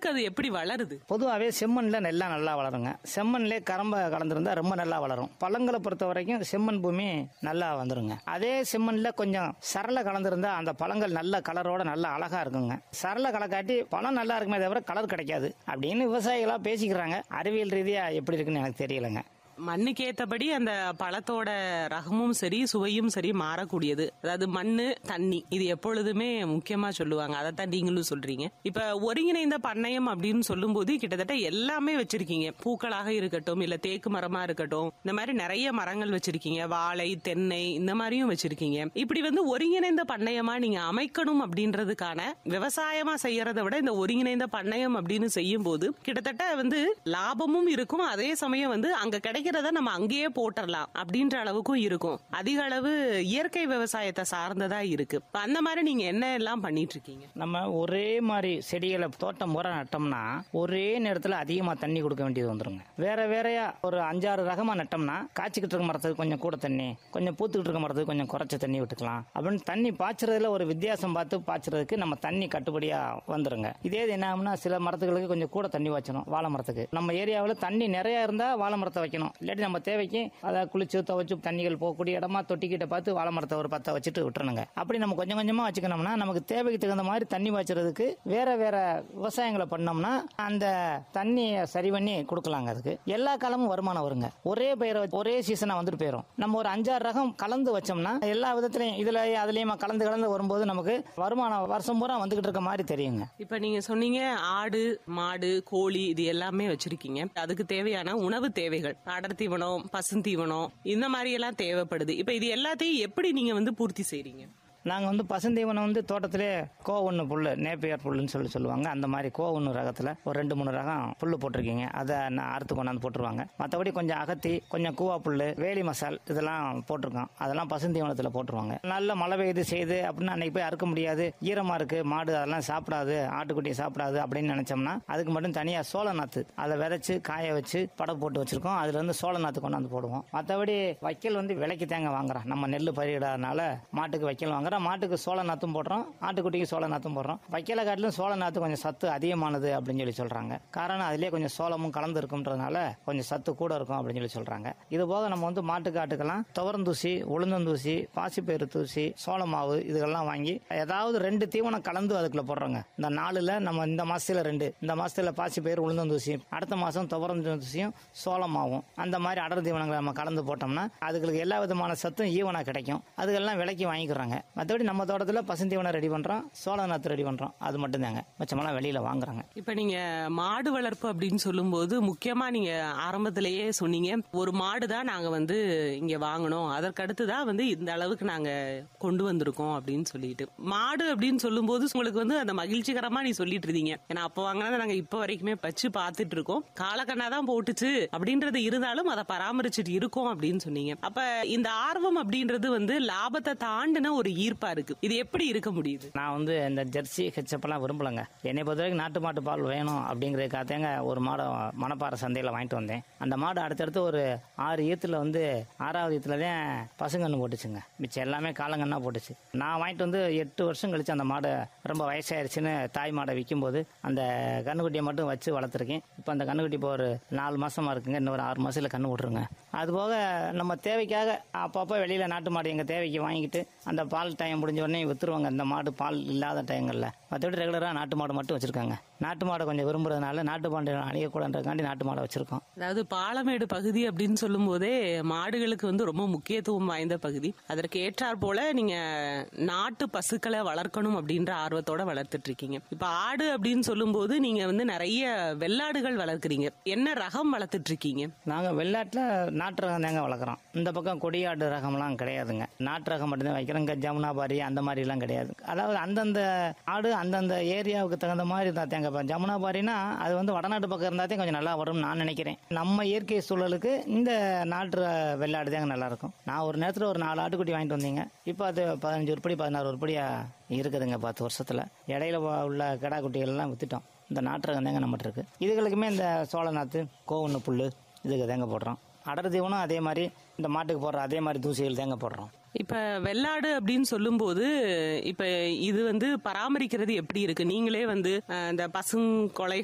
அளவுக்கு அது எப்படி வளருது பொதுவாகவே செம்மண்ணில் நெல்லாம் நல்லா வளருங்க செம்மண்ணிலே கரம்ப கலந்துருந்தா ரொம்ப நல்லா வளரும் பழங்களை பொறுத்த வரைக்கும் செம்மண் பூமி நல்லா வந்துருங்க அதே செம்மண்ணில் கொஞ்சம் சரளை கலந்துருந்தா அந்த பழங்கள் நல்ல கலரோட நல்லா அழகா இருக்குங்க சரளை கலக்காட்டி பழம் நல்லா இருக்குமே தவிர கலர் கிடைக்காது அப்படின்னு விவசாயிகளா பேசிக்கிறாங்க அறிவியல் ரீதியா எப்படி இருக்குன்னு எனக்கு தெரியலங்க மண்ணுக்கு ஏத்தபடி அந்த பழத்தோட ரகமும் சரி சுவையும் சரி மாறக்கூடியது அதாவது மண்ணு தண்ணி இது எப்பொழுதுமே முக்கியமா சொல்லுவாங்க அதைத்தான் நீங்களும் சொல்றீங்க இப்ப ஒருங்கிணைந்த பண்ணையம் அப்படின்னு சொல்லும்போது கிட்டத்தட்ட எல்லாமே வச்சிருக்கீங்க பூக்களாக இருக்கட்டும் இல்ல தேக்கு மரமா இருக்கட்டும் இந்த மாதிரி நிறைய மரங்கள் வச்சிருக்கீங்க வாழை தென்னை இந்த மாதிரியும் வச்சிருக்கீங்க இப்படி வந்து ஒருங்கிணைந்த பண்ணையமா நீங்க அமைக்கணும் அப்படின்றதுக்கான விவசாயமா செய்யறதை விட இந்த ஒருங்கிணைந்த பண்ணையம் அப்படின்னு செய்யும் போது கிட்டத்தட்ட வந்து லாபமும் இருக்கும் அதே சமயம் வந்து அங்க கிடைக்கிறத நம்ம அங்கேயே போட்டுடலாம் அப்படின்ற அளவுக்கும் இருக்கும் அதிக அளவு இயற்கை விவசாயத்தை சார்ந்ததா இருக்கு இப்ப அந்த மாதிரி நீங்க என்ன எல்லாம் பண்ணிட்டு இருக்கீங்க நம்ம ஒரே மாதிரி செடிகளை தோட்டம் முறை நட்டோம்னா ஒரே நேரத்தில் அதிகமாக தண்ணி கொடுக்க வேண்டியது வந்துருங்க வேற வேறையா ஒரு அஞ்சாறு ரகமாக நட்டோம்னா காய்ச்சிக்கிட்டு இருக்க மரத்துக்கு கொஞ்சம் கூட தண்ணி கொஞ்சம் பூத்துக்கிட்டு இருக்க மரத்துக்கு கொஞ்சம் குறைச்ச தண்ணி விட்டுக்கலாம் அப்படின்னு தண்ணி பாய்ச்சறதுல ஒரு வித்தியாசம் பார்த்து பாய்ச்சறதுக்கு நம்ம தண்ணி கட்டுப்படியா வந்துருங்க இதே இது என்ன ஆகும்னா சில மரத்துகளுக்கு கொஞ்சம் கூட தண்ணி வச்சணும் வாழை மரத்துக்கு நம்ம ஏரியாவில் தண்ணி நிறைய இருந்தா வாழை மரத்தை வைக்கணும் இல்லாட்டி நம்ம தேவைக்கு அதை குளிச்சு துவைச்சு தண்ணிகள் போகக்கூடிய இடமா தொட்டிக்கிட்ட பார்த்து வாழை மரத்தை ஒரு பத்தை வச்சுட்டு விட்டுறணுங்க அப்படி நம்ம கொஞ்சம் கொஞ்சமா வச்சுக்கணும்னா நமக்கு தேவைக்கு தகுந்த மாதிரி தண்ணி பாய்ச்சறதுக்கு வேற வேற விவசாயங்களை பண்ணோம்னா அந்த தண்ணியை சரி பண்ணி கொடுக்கலாங்க அதுக்கு எல்லா காலமும் வருமானம் வருங்க ஒரே பயிரை வச்சு- ஒரே சீசனா வந்துட்டு போயிடும் நம்ம ஒரு அஞ்சாறு ரகம் கலந்து வச்சோம்னா எல்லா விதத்திலையும் இதுல அதுலயுமா கலந்து கலந்து வரும்போது நமக்கு வருமானம் வருஷம் பூரா வந்துகிட்டு இருக்க மாதிரி தெரியுங்க இப்ப நீங்க சொன்னீங்க ஆடு மாடு கோழி இது எல்லாமே வச்சிருக்கீங்க அதுக்கு தேவையான உணவு தேவைகள் அடர் தீவனம் பசுந்தீவனம் இந்த மாதிரி எல்லாம் தேவைப்படுது இப்ப இது எல்லாத்தையும் எப்படி நீங்க வந்து பூர்த்தி செய்றீங்க நாங்கள் வந்து பசுந்தீவனம் வந்து தோட்டத்திலே கோ ஒன்று புல் நேப்பியர் புல்லுன்னு சொல்லி சொல்லுவாங்க அந்த மாதிரி கோ ஒன்று ரகத்தில் ஒரு ரெண்டு மூணு ரகம் புல் போட்டிருக்கீங்க அதை நான் அறுத்து கொண்டாந்து போட்டுருவாங்க மற்றபடி கொஞ்சம் அகத்தி கொஞ்சம் கூவா புல் வேலி மசால் இதெல்லாம் போட்டிருக்கோம் அதெல்லாம் பசுந்தீவனத்தில் போட்டுருவாங்க நல்ல மழை பெய்யுது செய்யுது அப்படின்னா அன்னைக்கு போய் அறுக்க முடியாது ஈரமாக இருக்கு மாடு அதெல்லாம் சாப்பிடாது ஆட்டுக்குட்டியை சாப்பிடாது அப்படின்னு நினைச்சோம்னா அதுக்கு மட்டும் தனியாக சோள நாத்து அதை விதைச்சு காய வச்சு படகு போட்டு வச்சிருக்கோம் அதுல இருந்து சோள நாத்து கொண்டாந்து போடுவோம் மற்றபடி வைக்கல் வந்து விலைக்கு தேங்க வாங்குறோம் நம்ம நெல் பயிரிடாதனால மாட்டுக்கு வைக்கல் வாங்குறோம் மாட்டுக்கு சோள நாத்தும் போடுறோம் ஆட்டுக்குட்டிக்கு சோள நாத்தும் போடுறோம் வைக்கல காட்டிலும் சோள நாத்து கொஞ்சம் சத்து அதிகமானது அப்படின்னு சொல்லி சொல்றாங்க காரணம் அதுலயே கொஞ்சம் சோளமும் கலந்து இருக்குன்றதுனால கொஞ்சம் சத்து கூட இருக்கும் அப்படின்னு சொல்லி சொல்றாங்க இது போக நம்ம வந்து மாட்டுக்கு ஆட்டுக்கெல்லாம் துவரந்தூசி உளுந்தந்தூசி பாசிப்பயிறு தூசி சோள மாவு இதெல்லாம் வாங்கி ஏதாவது ரெண்டு தீவனம் கலந்து அதுக்குள்ள போடுறோங்க இந்த நாலுல நம்ம இந்த மாசத்துல ரெண்டு இந்த மாசத்துல பாசிப்பயிறு உளுந்தந்தூசி அடுத்த மாசம் துவரந்தூசியும் சோளமாவும் அந்த மாதிரி அடர் தீவனங்களை நம்ம கலந்து போட்டோம்னா அதுகளுக்கு எல்லா விதமான சத்தும் ஈவனா கிடைக்கும் அதுக்கெல்லாம் விலைக்கு வாங்கிக்கிறாங்க மற்றபடி நம்ம தோட்டத்துல பசுந்தீவனம் ரெடி பண்றோம் சோள நாத்து ரெடி பண்றோம் அது மட்டும் தாங்க மிச்சமெல்லாம் வெளியில வாங்குறாங்க இப்ப நீங்க மாடு வளர்ப்பு அப்படின்னு சொல்லும்போது முக்கியமா நீங்க ஆரம்பத்திலேயே சொன்னீங்க ஒரு மாடு தான் நாங்க வந்து இங்க வாங்கணும் அதற்கடுத்து தான் வந்து இந்த அளவுக்கு நாங்க கொண்டு வந்திருக்கோம் அப்படின்னு சொல்லிட்டு மாடு அப்படின்னு சொல்லும்போது உங்களுக்கு வந்து அந்த மகிழ்ச்சிகரமா நீ சொல்லிட்டு இருந்தீங்க ஏன்னா அப்ப வாங்கினதை நாங்க இப்ப வரைக்குமே வச்சு பார்த்துட்டு இருக்கோம் காலக்கண்ணா தான் போட்டுச்சு அப்படின்றது இருந்தாலும் அதை பராமரிச்சுட்டு இருக்கோம் அப்படின்னு சொன்னீங்க அப்ப இந்த ஆர்வம் அப்படின்றது வந்து லாபத்தை தாண்டின ஒரு ஈர்ப்பா இருக்கு இது எப்படி இருக்க முடியுது நான் வந்து இந்த ஜெர்சி ஹெச்சப்பெல்லாம் விரும்பலங்க என்னை பொறுத்த வரைக்கும் நாட்டு மாட்டு பால் வேணும் அப்படிங்கிறதுக்காகத்தாங்க ஒரு மாடை மணப்பாறை சந்தையில் வாங்கிட்டு வந்தேன் அந்த மாடு அடுத்தடுத்து ஒரு ஆறு ஈத்துல வந்து ஆறாவது ஈத்துல தான் பசுங்கன்று போட்டுச்சுங்க மிச்சம் எல்லாமே காலங்கன்னா போட்டுச்சு நான் வாங்கிட்டு வந்து எட்டு வருஷம் கழிச்சு அந்த மாடை ரொம்ப வயசாயிருச்சுன்னு தாய் மாடை விற்கும்போது அந்த கண்ணுக்குட்டியை மட்டும் வச்சு வளர்த்துருக்கேன் இப்போ அந்த கண்ணுக்குட்டி இப்போ ஒரு நாலு மாசமா இருக்குங்க இன்னும் ஒரு ஆறு மாசத்துல கண்ணு விட்டுருங்க அதுபோக நம்ம தேவைக்காக அப்பப்போ வெளியில நாட்டு மாடு எங்க தேவைக்கு வாங்கிட்டு அந்த பால் டைம் முடிஞ்ச உடனே வித்துருவாங்க அந்த மாடு பால் இல்லாத டைங்கள்ல மற்றபடி ரெகுலரா நாட்டு மாடு மட்டும் வச்சிருக்காங்க நாட்டு மாடை கொஞ்சம் விரும்புறதுனால நாட்டு மாடு அணியக்கூடாதுன்றதுக்காண்டி நாட்டு மாடை வச்சிருக்கோம் அதாவது பாலமேடு பகுதி அப்படின்னு சொல்லும் போதே மாடுகளுக்கு வந்து ரொம்ப முக்கியத்துவம் வாய்ந்த பகுதி அதற்கு ஏற்றாற் போல நீங்க நாட்டு பசுக்களை வளர்க்கணும் அப்படின்ற ஆர்வத்தோட வளர்த்துட்டு இருக்கீங்க இப்ப ஆடு அப்படின்னு சொல்லும்போது நீங்க வந்து நிறைய வெள்ளாடுகள் வளர்க்குறீங்க என்ன ரகம் வளர்த்துட்டு இருக்கீங்க நாங்க வெள்ளாட்டுல நாட்டு ரகம் தாங்க வளர்க்குறோம் இந்த பக்கம் கொடியாடு ரகம்லாம் கிடையாதுங்க நாட்டு ரகம் மட்டும்தான் வைக்கிறோம் இங்க ஜமுனாபாரி அந்த மாதிரி எல்லாம் கிடையாது அதாவது அந்தந்த ஆடு அந்தந்த ஏரியாவுக்கு தகுந்த மாதிரி தான் தேங்க இப்ப ஜமுனாபாரினா அது வந்து வடநாட்டு பக்கம் இருந்தாதே கொஞ்சம் நல்லா வரும்னு நான் நினைக்கிறேன் நம்ம இயற்கை சூழலுக்கு இந்த நாட்டு ர- வெள்ளாடு தாங்க நல்லா இருக்கும் நான் ஒரு நேரத்துல ஒரு நாலு ஆட்டுக்குட்டி வாங்கிட்டு வந்தீங்க இப்போ அது பதினஞ்சு உருப்படி பதினாறு உருப்படியா இருக்குதுங்க பத்து வருஷத்துல இடையில உள்ள கிடா குட்டிகள் எல்லாம் வித்துட்டோம் இந்த நாட்டு ரகம் தாங்க நம்மகிட்ட இருக்கு இதுகளுக்குமே இந்த சோள நாத்து கோவண்ணு புல்லு இதுக்கு தேங்க போடுறோம் அடர் தீவனம் அதே மாதிரி இந்த மாட்டுக்கு போடுற அதே மாதிரி தூசிகள் தேங்க போடுறோம் இப்ப வெள்ளாடு அப்படின்னு சொல்லும்போது இப்ப இது வந்து பராமரிக்கிறது எப்படி இருக்கு நீங்களே வந்து அஹ், இந்த பசுங்கொலை